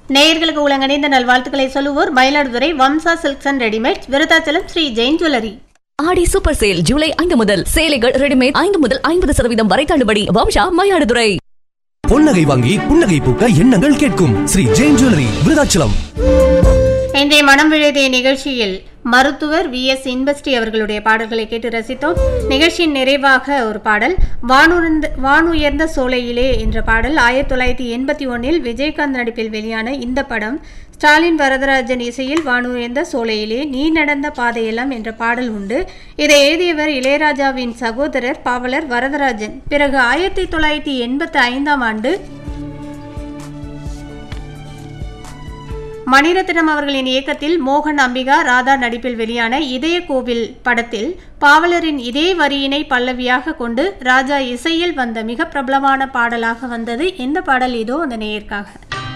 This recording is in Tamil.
நேயர்களுக்கு உலகணிந்த நல்வாழ்த்துக்களை சொல்லுவோர் Mayiladuthurai Vamsa silks and readymades Virudhachalam Sri Jain jewellery Aadi super sale ஜூலை ஐந்து முதல் சேலைகள் ரெடிமேட் ஐந்து முதல் ஐம்பது சதவீதம் வரை தள்ளுபடி வம்சா மயிலாடுதுறை பொன்னகை வாங்கி புன்னகை பூக்க எண்ணங்கள் கேட்கும் ஸ்ரீ ஜெயின் ஜுவல்லரி விருதாச்சலம் இன்றைய மனம் விழுதிய நிகழ்ச்சியில் மருத்துவர் வி எஸ் இன்பஸ்ரீ அவர்களுடைய பாடல்களை கேட்டு ரசித்தோம் நிகழ்ச்சியின் நிறைவாக ஒரு பாடல் வானுயர்ந்த வானுயர்ந்த சோலையிலே என்ற பாடல் ஆயிரத்தி தொள்ளாயிரத்தி எண்பத்தி ஒன்னில் விஜயகாந்த் நடிப்பில் வெளியான இந்த படம் ஸ்டாலின் வரதராஜன் இசையில் வானுயர்ந்த சோலையிலே நீ நடந்த பாதையெல்லாம் என்ற பாடல் உண்டு இதை எழுதியவர் இளையராஜாவின் சகோதரர் பாவலர் வரதராஜன் பிறகு ஆயிரத்தி தொள்ளாயிரத்தி எண்பத்தி ஐந்தாம் ஆண்டு மணிரத்னம் அவர்களின் இயக்கத்தில் மோகன் அம்பிகா ராதா நடிப்பில் வெளியான இதய கோவில் படத்தில் பாவலரின் இதே வரியினை பல்லவியாக கொண்டு ராஜா இசையில் வந்த மிக பிரபலமான பாடலாக வந்தது இந்த பாடல் இதோ அந்த நேயர்க்காக